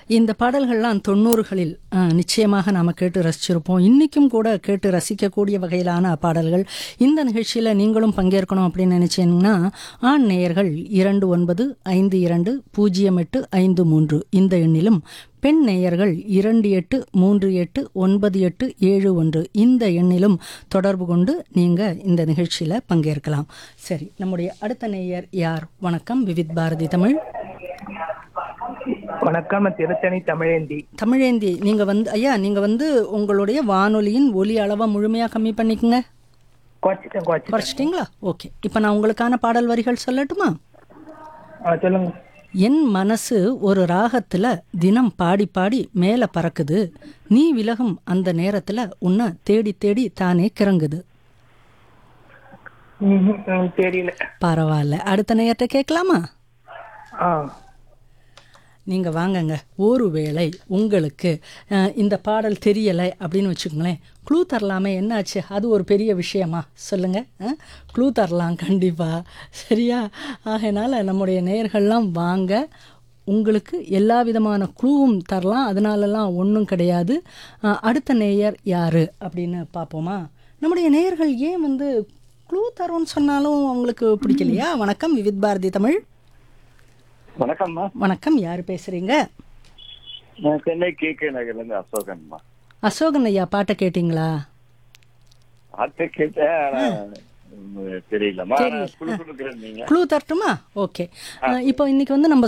இந்த பாடல்கள்லாம் தொண்ணூறுகளில் அஹ், நிச்சயமாக நாம் கேட்டு ரசிச்சிருப்போம் இன்றைக்கும் கூட கேட்டு ரசிக்கக்கூடிய வகையிலான பாடல்கள் இந்த நிகழ்ச்சியில் நீங்களும் பங்கேற்கணும் அப்படின்னு நினச்சிங்கன்னா ஆண் நேயர்கள் இரண்டு ஒன்பது ஐந்து இரண்டு பூஜ்ஜியம் எட்டு ஐந்து மூன்று இந்த எண்ணிலும் பெண் நேயர்கள் இரண்டு எட்டு மூன்று எட்டு ஒன்பது எட்டு ஏழு ஒன்று இந்த எண்ணிலும் தொடர்பு கொண்டு நீங்கள் இந்த நிகழ்ச்சியில் பங்கேற்கலாம் சரி நம்முடைய அடுத்த நேயர் யார் வணக்கம் விவித் பாரதி தமிழ் வணக்கம் நான் திருத்தணி தமிழேந்தி தமிழேந்தி நீங்க வந்து ஐயா நீங்க வந்து உங்களுடைய வானொலியின் ஒலி அளவை முழுமையா கம்மி பண்ணிக்கங்க குறைச்சிட்டேன் குறைச்சிட்டேன் குறைச்சிட்டிங்களா ஓகே இப்போ நான் உங்களுக்கான பாடல் வரிகள் சொல்லட்டுமா ஆ சொல்லுங்க என் மனசு ஒரு ராகத்துல தினம் பாடி பாடி மேலே பறக்குது நீ விலகும் அந்த நேரத்துல உன்னை தேடி தேடி தானே கிறங்குது ம்ஹும், ம், தெரியல பரவாயில்ல அடுத்த நேரத்தை கேட்கலாமா ஆ நீங்க வாங்கங்க ஒருவேளை உங்களுக்கு அஹ், இந்த பாடல் தெரியலை அப்படின்னு வச்சுக்கோங்களேன் க்ளூ தரலாமே என்னாச்சு அது ஒரு பெரிய விஷயமா சொல்லுங்க க்ளூ தரலாம் கண்டிப்பா சரியா ஆகையினால நம்முடைய நேயர்கள்லாம் வாங்க உங்களுக்கு எல்லா விதமான க்ளூவும் தரலாம் அதனாலலாம் ஒன்றும் கிடையாது அஹ், அடுத்த நேயர் யாரு அப்படின்னு பார்ப்போமா நம்முடைய நேயர்கள் ஏன் வந்து க்ளூ தரோன்னு சொன்னாலும் அவங்களுக்கு பிடிக்கலையா வணக்கம் விவித் பாரதி தமிழ் வணக்கம்மா வணக்கம் யார் பேசுறீங்க நான் சென்னை கே கே நகர்ல இருந்து அசோகன்மா அசோகன் ஐயா பாட்டை கேட்டிங்களா ஆட்டை கேட்டேன் ஆனா, ம், தெரியலம்மா தெரியல. குழு கொடுக்குறேன் நீங்க க்ளூ தரட்டுமா ஓகே இப்போ இன்னைக்கு வந்து நம்ம